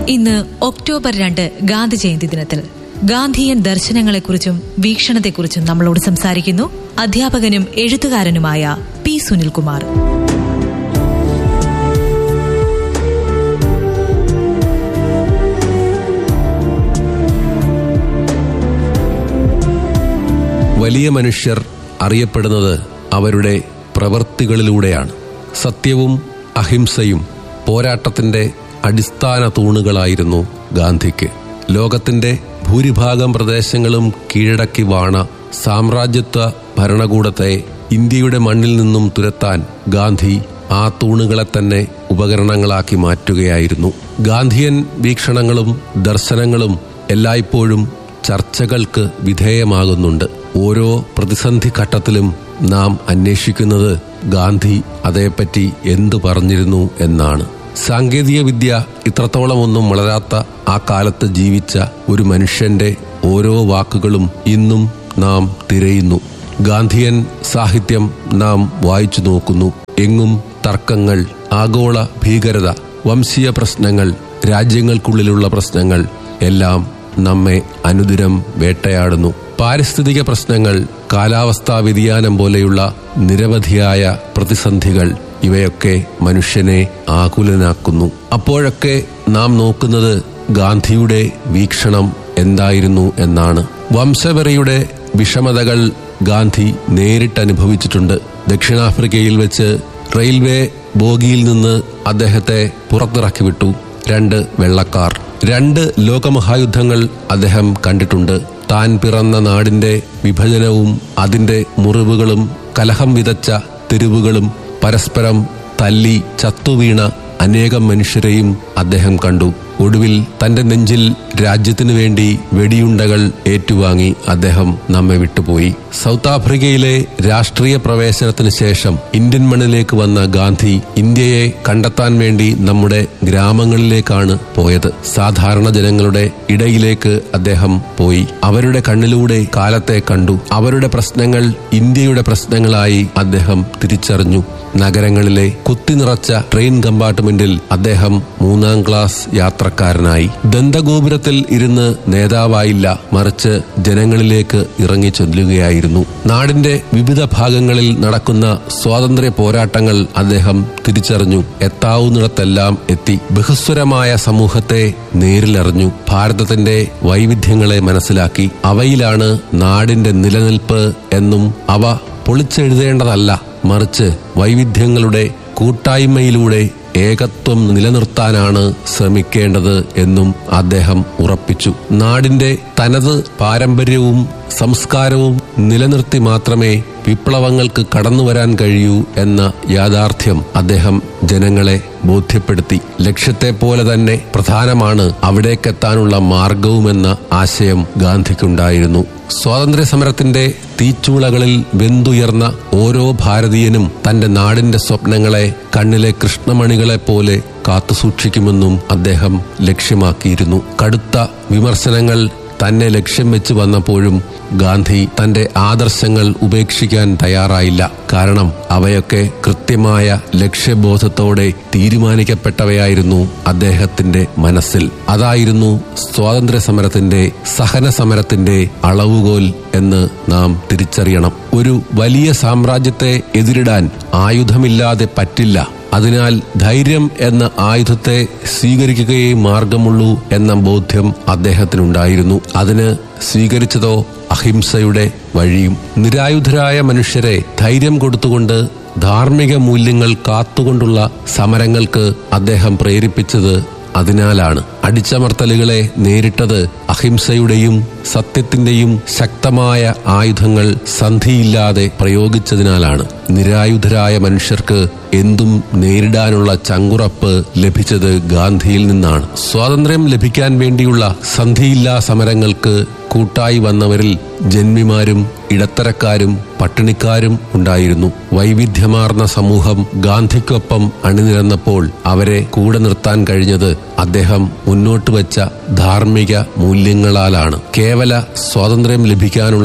ഇന്ന് ഒക്ടോബർ രണ്ട് ഗാന്ധി ജയന്തി ദിനത്തിൽ ഗാന്ധിയൻ ദർശനങ്ങളെക്കുറിച്ചും വീക്ഷണത്തെക്കുറിച്ചും നമ്മളോട് സംസാരിക്കുന്നു അധ്യാപകനും എഴുത്തുകാരനുമായ പി സുനിൽകുമാർ വലിയ മനുഷ്യർ അറിയപ്പെടുന്നത് അവരുടെ പ്രവൃത്തികളിലൂടെയാണ് സത്യവും അഹിംസയും പോരാട്ടത്തിന്റെ അടിസ്ഥാന തൂണുകളായിരുന്നു ഗാന്ധിക്ക് ലോകത്തിന്റെ ഭൂരിഭാഗം പ്രദേശങ്ങളും കീഴടക്കി വാണ സാമ്രാജ്യത്വ ഭരണകൂടത്തെ ഇന്ത്യയുടെ മണ്ണിൽ നിന്നും തുരത്താൻ ഗാന്ധി ആ തൂണുകളെ തന്നെ ഉപകരണങ്ങളാക്കി മാറ്റുകയായിരുന്നു ഗാന്ധിയൻ വീക്ഷണങ്ങളും ദർശനങ്ങളും എല്ലായ്പ്പോഴും ചർച്ചകൾക്ക് വിധേയമാകുന്നുണ്ട് ഓരോ പ്രതിസന്ധി ഘട്ടത്തിലും നാം അന്വേഷിക്കുന്നത് ഗാന്ധി അതേപ്പറ്റി എന്തു പറഞ്ഞിരുന്നു എന്നാണ് സാങ്കേതിക വിദ്യ ഇത്രത്തോളമൊന്നും വളരാത്ത ആ കാലത്ത് ജീവിച്ച ഒരു മനുഷ്യന്റെ ഓരോ വാക്കുകളും ഇന്നും നാം തിരയുന്നു ഗാന്ധിയൻ സാഹിത്യം നാം വായിച്ചു നോക്കുന്നു എങ്ങും തർക്കങ്ങൾ ആഗോള ഭീകരത വംശീയ പ്രശ്നങ്ങൾ രാജ്യങ്ങൾക്കുള്ളിലുള്ള പ്രശ്നങ്ങൾ എല്ലാം നമ്മെ അനുദിനം വേട്ടയാടുന്നു പാരിസ്ഥിതിക പ്രശ്നങ്ങൾ കാലാവസ്ഥാ വ്യതിയാനം പോലെയുള്ള നിരവധിയായ പ്രതിസന്ധികൾ ഇവയൊക്കെ മനുഷ്യനെ ആകുലനാക്കുന്നു അപ്പോഴൊക്കെ നാം നോക്കുന്നത് ഗാന്ധിയുടെ വീക്ഷണം എന്തായിരുന്നു എന്നാണ് വംശവെറിയുടെ വിഷമതകൾ ഗാന്ധി നേരിട്ട് അനുഭവിച്ചിട്ടുണ്ട് ദക്ഷിണാഫ്രിക്കയിൽ വെച്ച് റെയിൽവേ ബോഗിയിൽ നിന്ന് അദ്ദേഹത്തെ പുറത്തിറക്കി വിട്ടു രണ്ട് വെള്ളക്കാർ രണ്ട് ലോകമഹായുദ്ധങ്ങൾ അദ്ദേഹം കണ്ടിട്ടുണ്ട് താൻ പിറന്ന നാടിന്റെ വിഭജനവും അതിന്റെ മുറിവുകളും കലഹം വിതച്ച തെരുവുകളും പരസ്പരം തല്ലി ചത്തുവീണ അനേകം മനുഷ്യരെയും അദ്ദേഹം കണ്ടു ഒടുവിൽ തന്റെ നെഞ്ചിൽ രാജ്യത്തിനു വേണ്ടി വെടിയുണ്ടകൾ ഏറ്റുവാങ്ങി അദ്ദേഹം നമ്മെ വിട്ടുപോയി സൗത്ത് ആഫ്രിക്കയിലെ രാഷ്ട്രീയ പ്രവേശനത്തിന് ശേഷം ഇന്ത്യൻ മണ്ണിലേക്ക് വന്ന ഗാന്ധി ഇന്ത്യയെ കണ്ടെത്താൻ വേണ്ടി നമ്മുടെ ഗ്രാമങ്ങളിലേക്കാണ് പോയത് സാധാരണ ജനങ്ങളുടെ ഇടയിലേക്ക് അദ്ദേഹം പോയി അവരുടെ കണ്ണിലൂടെ കാലത്തെ കണ്ടു അവരുടെ പ്രശ്നങ്ങൾ ഇന്ത്യയുടെ പ്രശ്നങ്ങളായി അദ്ദേഹം തിരിച്ചറിഞ്ഞു നഗരങ്ങളിലെ കുത്തിനിറച്ച ട്രെയിൻ കമ്പാർട്ട്മെന്റിൽ അദ്ദേഹം മൂന്നാം ക്ലാസ് യാത്രക്കാരനായി ദന്തഗോപുരത്തിൽ ഇരുന്ന് നേതാവായില്ല മറിച്ച് ജനങ്ങളിലേക്ക് ഇറങ്ങി ചെല്ലുകയായിരുന്നു നാടിന്റെ വിവിധ ഭാഗങ്ങളിൽ നടക്കുന്ന സ്വാതന്ത്ര്യ പോരാട്ടങ്ങൾ അദ്ദേഹം തിരിച്ചറിഞ്ഞു എത്താവുന്നിടത്തെല്ലാം എത്തി ബഹുസ്വരമായ സമൂഹത്തെ നേരിലറിഞ്ഞു ഭാരതത്തിന്റെ വൈവിധ്യങ്ങളെ മനസ്സിലാക്കി അവയിലാണ് നാടിന്റെ നിലനിൽപ്പ് എന്നും അവ പൊളിച്ചെഴുതേണ്ടതല്ല മറിച്ച് വൈവിധ്യങ്ങളുടെ കൂട്ടായ്മയിലൂടെ ഏകത്വം നിലനിർത്താനാണ് ശ്രമിക്കേണ്ടത് എന്നും അദ്ദേഹം ഉറപ്പിച്ചു നാടിന്റെ തനത് പാരമ്പര്യവും സംസ്കാരവും നിലനിർത്തി മാത്രമേ വിപ്ലവങ്ങൾക്ക് കടന്നുവരാൻ കഴിയൂ എന്ന യാഥാർത്ഥ്യം അദ്ദേഹം ജനങ്ങളെ ബോധ്യപ്പെടുത്തി ലക്ഷ്യത്തെ പോലെ തന്നെ പ്രധാനമാണ് അവിടേക്കെത്താനുള്ള മാർഗവുമെന്ന ആശയം ഗാന്ധിക്കുണ്ടായിരുന്നു സ്വാതന്ത്ര്യ സമരത്തിന്റെ തീച്ചൂളകളിൽ വെന്തുയർന്ന ഓരോ ഭാരതീയനും തന്റെ നാടിന്റെ സ്വപ്നങ്ങളെ കണ്ണിലെ കൃഷ്ണമണികളെ പോലെ കാത്തുസൂക്ഷിക്കുമെന്നും അദ്ദേഹം ലക്ഷ്യമാക്കിയിരുന്നു കടുത്ത വിമർശനങ്ങൾ തന്നെ ലക്ഷ്യം വെച്ച് വന്നപ്പോഴും ഗാന്ധി തന്റെ ആദർശങ്ങൾ ഉപേക്ഷിക്കാൻ തയ്യാറായില്ല കാരണം അവയൊക്കെ കൃത്യമായ ലക്ഷ്യബോധത്തോടെ തീരുമാനിക്കപ്പെട്ടവയായിരുന്നു അദ്ദേഹത്തിന്റെ മനസ്സിൽ അതായിരുന്നു സ്വാതന്ത്ര്യ സമരത്തിന്റെ സഹന സമരത്തിന്റെ അളവുകോൽ എന്ന് നാം തിരിച്ചറിയണം ഒരു വലിയ സാമ്രാജ്യത്തെ എതിരിടാൻ ആയുധമില്ലാതെ പറ്റില്ല അതിനാൽ ധൈര്യം എന്ന ആയുധത്തെ സ്വീകരിക്കുകയേ മാർഗമുള്ളൂ എന്ന ബോധ്യം അദ്ദേഹത്തിനുണ്ടായിരുന്നു അതിന് സ്വീകരിച്ചതോ അഹിംസയുടെ വഴിയും നിരായുധരായ മനുഷ്യരെ ധൈര്യം കൊടുത്തുകൊണ്ട് ധാർമ്മിക മൂല്യങ്ങൾ കാത്തുകൊണ്ടുള്ള സമരങ്ങൾക്ക് അദ്ദേഹം പ്രേരിപ്പിച്ചത് അതിനാലാണ് അടിച്ചമർത്തലുകളെ നേരിട്ടത് അഹിംസയുടെയും സത്യത്തിന്റെയും ശക്തമായ ആയുധങ്ങൾ സന്ധിയില്ലാതെ പ്രയോഗിച്ചതിനാലാണ് നിരായുധരായ മനുഷ്യർക്ക് എന്തും നേരിടാനുള്ള ചങ്കുറപ്പ് ലഭിച്ചത് ഗാന്ധിയിൽ നിന്നാണ് സ്വാതന്ത്ര്യം ലഭിക്കാൻ വേണ്ടിയുള്ള സന്ധിയില്ലാ സമരങ്ങൾക്ക് കൂട്ടായി വന്നവരിൽ ജന്മിമാരും ഇടത്തരക്കാരും പട്ടിണിക്കാരും ഉണ്ടായിരുന്നു വൈവിധ്യമാർന്ന സമൂഹം ഗാന്ധിക്കൊപ്പം അണിനിരന്നപ്പോൾ അവരെ കൂടെ നിർത്താൻ കഴിഞ്ഞത് അദ്ദേഹം മുന്നോട്ട് വെച്ച ധാർമ്മിക മൂല്യങ്ങളാലാണ് കേവല സ്വാതന്ത്ര്യം ലഭിക്കാനുള്ള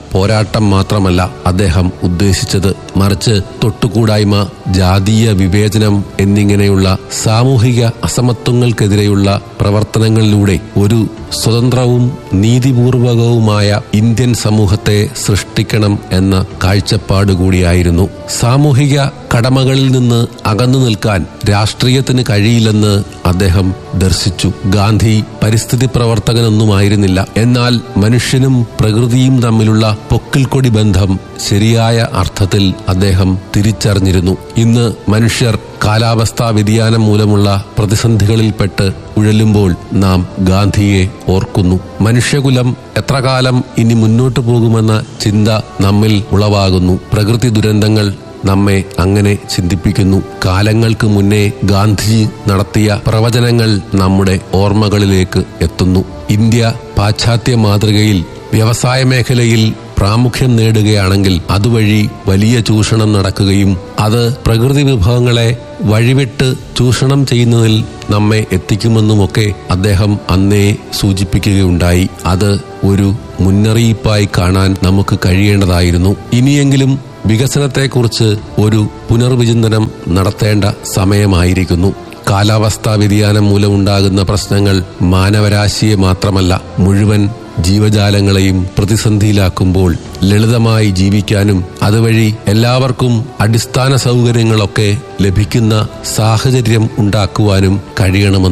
പോരാട്ടം മാത്രമല്ല അദ്ദേഹം ഉദ്ദേശിച്ചത് മറിച്ച് തൊട്ടുകൂടായ്മ ജാതീയ വിവേചനം എന്നിങ്ങനെയുള്ള സാമൂഹിക അസമത്വങ്ങൾക്കെതിരെയുള്ള പ്രവർത്തനങ്ങളിലൂടെ ഒരു സ്വതന്ത്രവും നീതിപൂർവകവുമായ ഇന്ത്യൻ സമൂഹത്തെ സൃഷ്ടിക്കണം എന്ന കാഴ്ചപ്പാട് കൂടിയായിരുന്നു സാമൂഹിക കടമകളിൽ നിന്ന് അകന്നു നിൽക്കാൻ രാഷ്ട്രീയത്തിന് കഴിയില്ലെന്ന് അദ്ദേഹം ദർശിച്ചു ഗാന്ധി പരിസ്ഥിതി പ്രവർത്തകനൊന്നുമായിരുന്നില്ല എന്നാൽ മനുഷ്യനും പ്രകൃതിയും തമ്മിലുള്ള പൊക്കിൽക്കൊടി ബന്ധം ശരിയായ അർത്ഥത്തിൽ അദ്ദേഹം തിരിച്ചറിഞ്ഞിരുന്നു ഇന്ന് മനുഷ്യർ കാലാവസ്ഥാ വ്യതിയാനം മൂലമുള്ള പ്രതിസന്ധികളിൽപ്പെട്ട് ഉഴലുമ്പോൾ നാം ഗാന്ധിയെ ഓർക്കുന്നു മനുഷ്യകുലം എത്ര കാലം ഇനി മുന്നോട്ടു പോകുമെന്ന ചിന്ത നമ്മിൽ ഉളവാകുന്നു പ്രകൃതി ദുരന്തങ്ങൾ നമ്മെ അങ്ങനെ ചിന്തിപ്പിക്കുന്നു കാലങ്ങൾക്ക് മുന്നേ ഗാന്ധിജി നടത്തിയ പ്രവചനങ്ങൾ നമ്മുടെ ഓർമ്മകളിലേക്ക് എത്തുന്നു ഇന്ത്യ പാശ്ചാത്യ മാതൃകയിൽ വ്യവസായ മേഖലയിൽ പ്രാമുഖ്യം നേടുകയാണെങ്കിൽ അതുവഴി വലിയ ചൂഷണം നടക്കുകയും അത് പ്രകൃതി വിഭവങ്ങളെ വഴിവിട്ട് ചൂഷണം ചെയ്യുന്നതിൽ നമ്മെ എത്തിക്കുമെന്നുമൊക്കെ അദ്ദേഹം അന്നേ സൂചിപ്പിക്കുകയുണ്ടായി അത് ഒരു മുന്നറിയിപ്പായി കാണാൻ നമുക്ക് കഴിയേണ്ടതായിരുന്നു ഇനിയെങ്കിലും വികസനത്തെക്കുറിച്ച് ഒരു പുനർവിചിന്തനം നടത്തേണ്ട സമയമായിരിക്കുന്നു കാലാവസ്ഥാ വ്യതിയാനം മൂലമുണ്ടാകുന്ന പ്രശ്നങ്ങൾ മാനവരാശിയെ മാത്രമല്ല മുഴുവൻ ജീവജാലങ്ങളെയും പ്രതിസന്ധിയിലാക്കുമ്പോൾ ലളിതമായി ജീവിക്കാനും അതുവഴി എല്ലാവർക്കും അടിസ്ഥാന സൗകര്യങ്ങളൊക്കെ ലഭിക്കുന്ന സാഹചര്യം ഉണ്ടാക്കുവാനും കഴിയണമെന്ന്